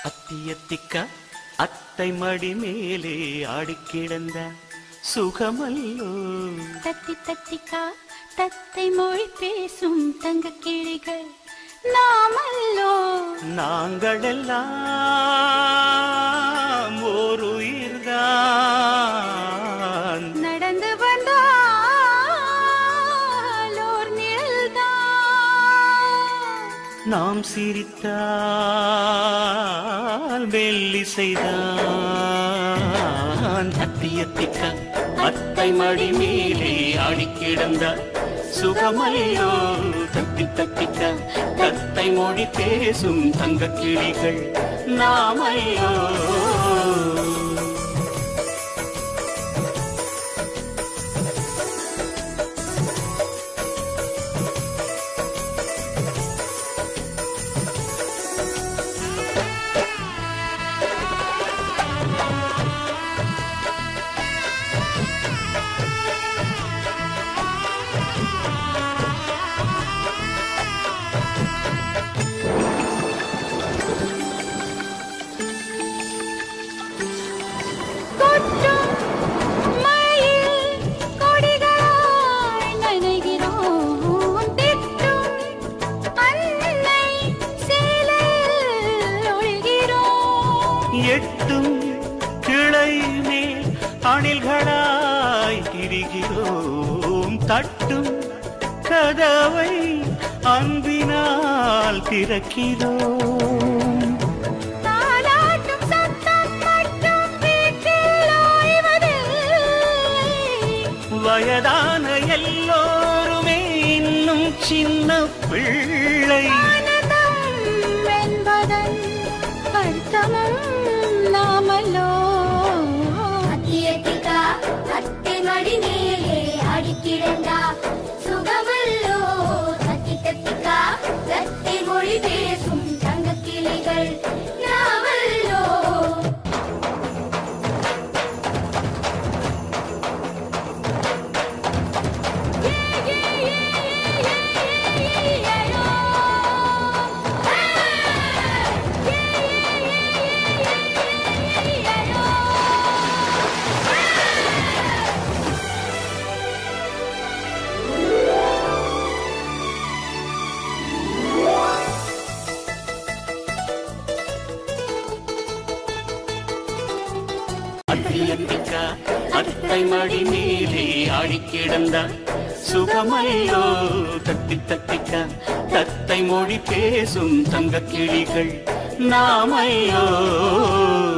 அத்தியத்திக்க அத்தை மடி மேலே ஆடிக் கிடந்த சுகமல்லோ தத்தி தத்திக்கா தத்தை மொழி பேசும் தங்க கிளிகள் நாமல்லோ நாங்கள் எல்லாம் ஓர் உயிர்தான் நடந்து வந்தால் ஓர் நிழல்தான் நாம் சிரித்தால் வெள்ளிசைதான் அத்தியத்திக்க அத்தை மடி மேலே ஆடிக் கிடந்த சுகமல்லோ தத்தி தத்திக்க தத்தை மொழி பேசும் தங்க கிளிகள் நாமையோ கொட்டும் மழையில் கொடிகளாய் நனைகிறோம். திட்டும் அன்னை சேலையில் ஒழுகிறோம். எட்டும் கிளை மேல் அணில்களாய் திரிகிறோம் தட்டும் கதவை அன்பினால் திறக்கிறோம் தாலாட்டும் சத்தம் மட்டும் வீட்டில் ஓய்வதில்லை. வயதான எல்லோருமே இன்னும் சின்ன பிள்ளை ஆனந்தம் என்பதன் அர்த்தமும் நாமல்லோ அத்தியத்திகா அத்தை மடி மேலே அடிக்கிடந்தா சுகமல்லோ தத்தி தத்திக்கா தத்தை மொழி பேசும் தங்க கிளிகள் நாமல்லோ அத்தியத்திக்க அத்தை மடி மேலே ஆடிக் கிடந்த சுகமல்லோ தத்தி தத்திக்க தத்தை மொழி பேசும் தங்க கிளிகள் நாமையோ